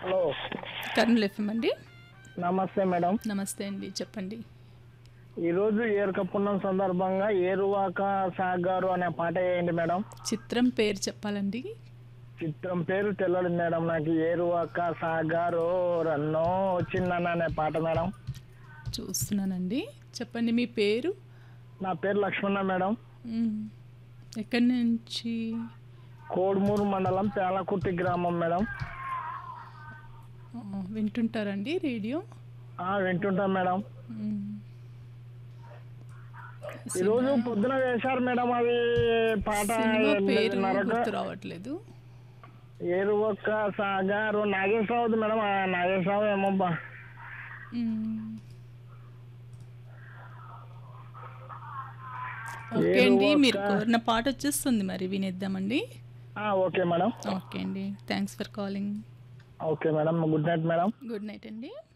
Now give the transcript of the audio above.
Hello Kurnool FM అండి నమస్తే madam నమస్తే అండి చెప్పండి ఈరోజు ఏరుకప్పున్నం సందర్భంగా ఏరువాక సాగారు అనే పాట వేయండి మేడం చిత్రం పేరు చెప్పాలండి చిత్రం పేరు తెల్లడు మేడం నాకు ఏరువాక సాగారు రన్నో చిన్న అనే పాట మేడం చూస్తున్నానండి చెప్పండి మీ పేరు నా పేరు లక్ష్మణ మేడం మ్మ్. ఎక్కడి నుంచి కోడుమూరు మండలం పేలకుర్తి గ్రామం మేడం ఆ, వింటుంటారండి రేడియో ఆ, వింటుంటాం మేడం మ్మ్. ఈరోజు పొద్దున వేశారు మేడం అది పాట సినిమా పేరు ఎనిమిదిన్నరకు. గుర్తు రావట్లేదు ఏరువాక సాగారు నాగేశ్వరరావు మేడం ఆ నాగేశ్వరరావు ఏమో బా మ్మ్. ఓకే అండి మీరు కోరిన పాట వచ్చేస్తుంది మరి వినేద్దామండి ఆ, ఓకే మేడం ఓకే అండి thanks for calling okay madam good night madam good night అండి